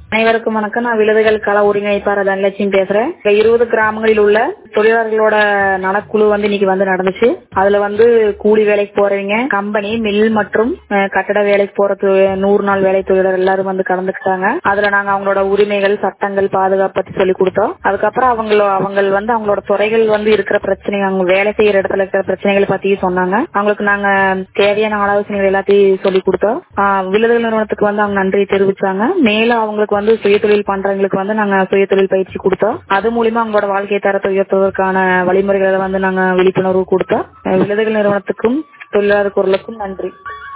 அனைவருக்கும் வணக்கம் நான் விழுதுகள் கள ஒருங்கிணைப்பாளர் தனலட்சுமி பேசுறேன் இப்ப இருபது கிராமங்களில் உள்ள தொழிலாளர்களோட நலக்குழு வந்து இன்னைக்கு வந்து நடந்துச்சு அதுல வந்து கூலி வேலைக்கு போறவங்க கம்பெனி மில் மற்றும் அஹ், கட்டட வேலைக்கு போற தொ- நூறு நாள் வேலை தொழிலாளர் எல்லாரும் வந்து கலந்துக்கிட்டாங்க அதுல நாங்க அவங்களோட உரிமைகள் சட்டங்கள் பாதுகாப்பு பத்தி சொல்லி கொடுத்தோம் அதுக்கப்புறம் அவங்களோ அவங்க வந்து அவங்களோட துறைகள் வந்து இருக்கிற பிரச்சனை அவங்க வேலை செய்யற இடத்துல இருக்கிற பிரச்சனைகளை பத்தி சொன்னாங்க அவங்களுக்கு நாங்க தேவையான ஆலோசனைகள் எல்லாத்தையும் சொல்லி கொடுத்தோம் ஆஹ் விழுதுகள் நிறுவனத்துக்கு வந்து அவங்க நன்றி தெரிவிச்சாங்க மேலும் அவங்களுக்கு வந்து சுயதொழில் பண்றவங்களுக்கு வந்து நாங்க சுயதொழில் பயிற்சி கொடுத்தோம் அது மூலியமா அவங்களோட வாழ்க்கை தரத்தை உயர்த்துவதற்கான வழிமுறைகளை வந்து நாங்க விழிப்புணர்வு கொடுத்தோம் அஹ் விழுதுகள் நிறுவனத்துக்கும் தொழிலாளர் குரலுக்கும் நன்றி